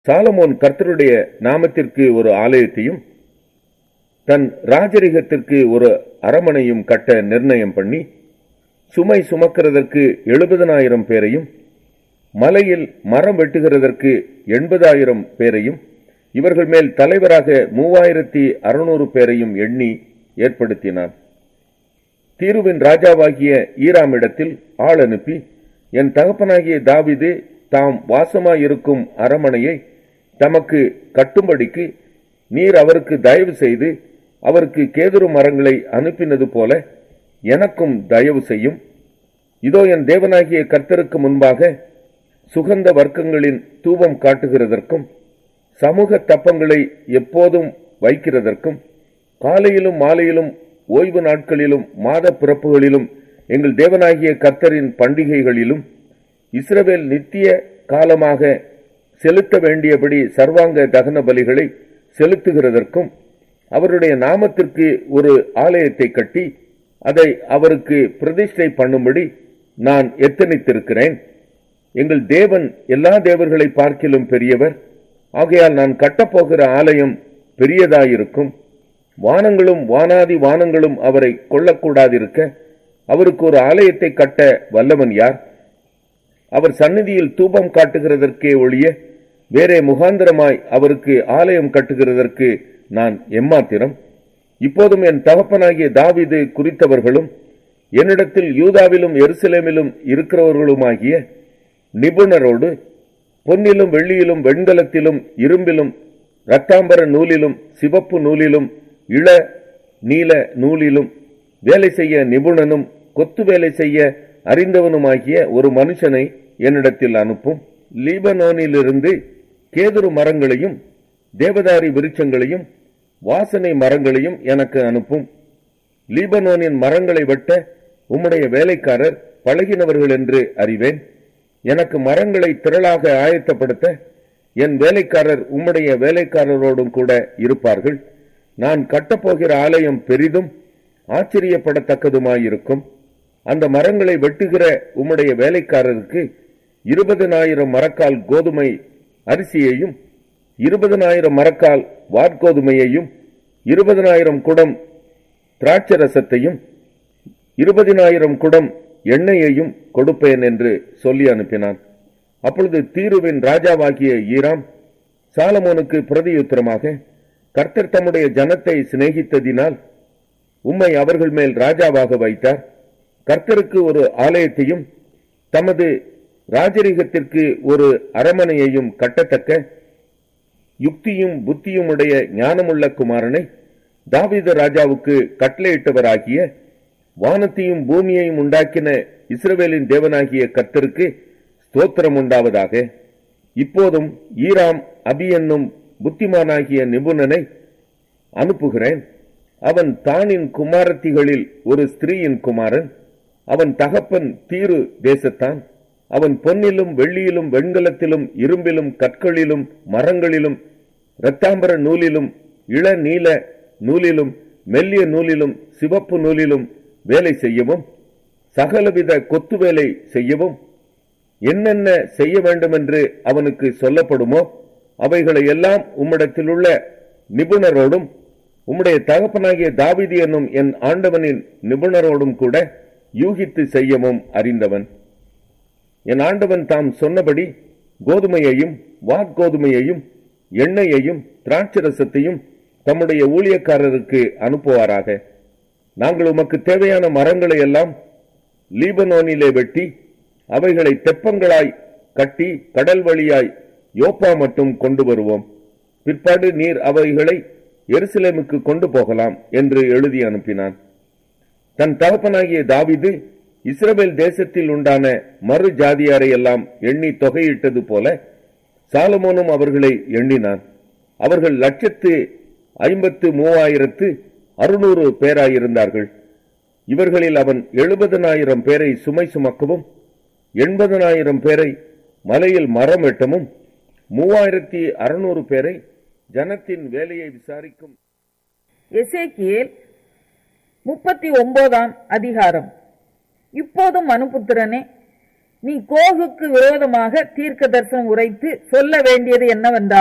Solomon கர்த்தருடைய நாமத்திற்கு ஒரு ஆலயத்தையும் தன் ராஜரிகத்திற்கு ஒரு அரமனையும் கட்ட நிர்ணயம் பண்ணி சுமை சுமக்கிறதற்கு எழுபதனாயிரம் பேரையும் மலையில் மரம் வெட்டுகிறதற்கு எண்பதாயிரம் பேரையும் இவர்கள் மேல் தலைவராக மூவாயிரத்தி அறுநூறு பேரையும் எண்ணி ஏற்படுத்தினான் தீருவின் ராஜாவாகிய ஈராமிடத்தில் ஆள் அனுப்பி என் தகப்பனாகிய தாவிது தாம் வாசமாயிருக்கும் அரமனையை தமக்கு கட்டும்படிக்கு நீர் அவருக்கு தயவு செய்து அவருக்கு கேதுரு மரங்களை அனுப்பினது போல எனக்கும் தயவு செய்யும் இதோ என் தேவனாகிய கர்த்தருக்கு முன்பாக சுகந்த வர்க்கங்களின் தூபம் காட்டுகிறதற்கும் சமூக தப்பங்களை எப்போதும் வைக்கிறதற்கும் காலையிலும் மாலையிலும் ஓய்வு நாட்களிலும் மாத பிறப்புகளிலும் எங்கள் தேவனாகிய கர்த்தரின் பண்டிகைகளிலும் இஸ்ரவேல் நித்திய காலமாக செலுத்த வேண்டியபடி சர்வாங்க தகன பலிகளை செலுத்துகிறதற்கும் அவருடைய நாமத்திற்கு ஒரு ஆலயத்தை கட்டி அதை அவருக்கு பிரதிஷ்டை பண்ணும்படி நான் எத்தனித்திருக்கிறேன் எங்கள் தேவன் எல்லா தேவர்களை பார்க்கிலும் பெரியவர் ஆகையால் நான் கட்டப்போகிற ஆலயம் பெரியதாயிருக்கும் வானங்களும் வானாதி வானங்களும் அவரை கொள்ளக்கூடாதிருக்க அவருக்கு ஒரு ஆலயத்தை கட்ட வல்லவன் யார் அவர் சந்நிதியில் தூபம் காட்டுகிறதற்கே ஒழிய வேறே முகாந்திரமாய் அவருக்கு ஆலயம் கட்டுகிறதற்கு நான் எம்மாத்திரம் இப்போதும் என் தகப்பனாகிய தாவிது குறித்தவர்களும் என்னிடத்தில் யூதாவிலும் எருசலேமிலும் இருக்கிறவர்களுமாகிய நிபுணரோடு பொன்னிலும் வெள்ளியிலும் வெண்கலத்திலும் இரும்பிலும் இரத்தாம்பர நூலிலும் சிவப்பு நூலிலும் இள நீல நூலிலும் வேலை செய்ய நிபுணனும் கொத்து வேலை செய்ய அறிந்தவனுமாகிய ஒரு மனுஷனை என்னிடத்தில் அனுப்பும் லீபனோனிலிருந்து கேதுரு மரங்களையும் தேவதாரி விருட்சங்களையும் வாசனை மரங்களையும் எனக்கு அனுப்பும் லீபனோனின் மரங்களை வெட்ட உம்முடைய வேலைக்காரர் பழகினவர்கள் என்று அறிவேன் எனக்கு மரங்களை திரளாக ஆயத்தப்படுத்த என் வேலைக்காரர் உம்முடைய வேலைக்காரரோடும் கூட இருப்பார்கள் நான் கட்டப்போகிற ஆலயம் பெரிதும் ஆச்சரியப்படத்தக்கதுமாயிருக்கும் அந்த மரங்களை வெட்டுகிற உம்முடைய வேலைக்காரருக்கு இருபதனாயிரம் மரக்கால் கோதுமை அரிசியையும் இருபதனாயிரம் மரக்கால் வார்கோதுமையையும் இருபதனாயிரம் குடம் திராட்சரசத்தையும் இருபதினாயிரம் குடம் எண்ணெயையும் கொடுப்பேன் என்று சொல்லி அனுப்பினான் அப்பொழுது தீருவின் ராஜாவாகிய ஈராம் சாலமோனுக்கு பிரதியுத்தரமாக கர்த்தர் தம்முடைய ஜனத்தை சிநேகித்ததினால் உம்மை அவர்கள் மேல் ராஜாவாக வைத்தார் கர்த்தருக்கு ஒரு ஆலயத்தையும் தமது ராஜரிகத்திற்கு ஒரு அரமனையையும் கட்டத்தக்க யுக்தியும் புத்தியுமுடைய ஞானமுள்ள குமாரனை தாவீது ராஜாவுக்கு கட்டளையிட்டவராகிய வானத்தையும் பூமியையும் உண்டாக்கின இஸ்ரவேலின் தேவனாகிய கர்த்தருக்கு ஸ்தோத்திரம் உண்டாவதாக இப்போதும் ஈராம் அபி என்னும் புத்திமானாகிய நிபுணனை அனுப்புகிறேன் அவன் தானின் குமாரத்திகளில் ஒரு ஸ்திரீயின் குமாரன் அவன் தகப்பன் தீரு தேசத்தான் அவன் பொன்னிலும் வெள்ளியிலும் வெண்கலத்திலும் இரும்பிலும் கற்களிலும் மரங்களிலும் இரத்தாம்பர நூலிலும் இள நீல நூலிலும் மெல்லிய நூலிலும் சிவப்பு நூலிலும் வேலை செய்யவும் சகலவித கொத்து வேலை செய்யவும் என்னென்ன செய்ய வேண்டுமென்று அவனுக்கு சொல்லப்படுமோ அவைகளை எல்லாம் உம்மிடத்திலுள்ள நிபுணரோடும் உம்முடைய தகப்பனாகிய தாவிதி என்னும் என் ஆண்டவனின் நிபுணரோடும் கூட யூகித்து செய்யவும் அறிந்தவன் என் ஆண்டவன் தாம் சொன்னபடி கோதுமையையும் வாற்கோதுமையையும் எண்ணெயையும் திராட்சரசத்தையும் தம்முடைய ஊழியக்காரருக்கு அனுப்புவாராக நாங்கள் உமக்கு தேவையான மரங்களை எல்லாம் லீபனோனிலே வெட்டி அவைகளை தெப்பங்களாய் கட்டி கடல் வழியாய் யோப்பா மட்டும் கொண்டு வருவோம் பிற்பாடு நீர் அவைகளை எருசலேமுக்கு கொண்டு போகலாம் என்று எழுதி அனுப்பினான் தன் தகப்பனாகிய தாவிது இஸ்ரவேல் தேசத்தில் உண்டான மறு ஜாதியாரை எல்லாம் எண்ணி தொகையிட்டது போல சாலமோனும் அவர்களை எண்ணினான் அவர்கள் லட்சத்து ஐம்பத்து மூவாயிரத்து அறுநூறு பேராயிருந்தார்கள் இவர்களில் அவன் எழுபதனாயிரம் பேரை சுமை சுமக்கவும் எண்பதனாயிரம் பேரை மலையில் மரம் வெட்டவும் மூவாயிரத்தி அறுநூறு பேரை ஜனத்தின் வேலையை விசாரிக்கும் எசேக்கியேல் முப்பத்தி ஒன்பதாம் அதிகாரம் இப்போதும் மனுபுத்திரனே நீ கோகுக்கு விரோதமாக தீர்க்க தரிசனம் உரைத்து சொல்ல வேண்டியது என்னவென்றால்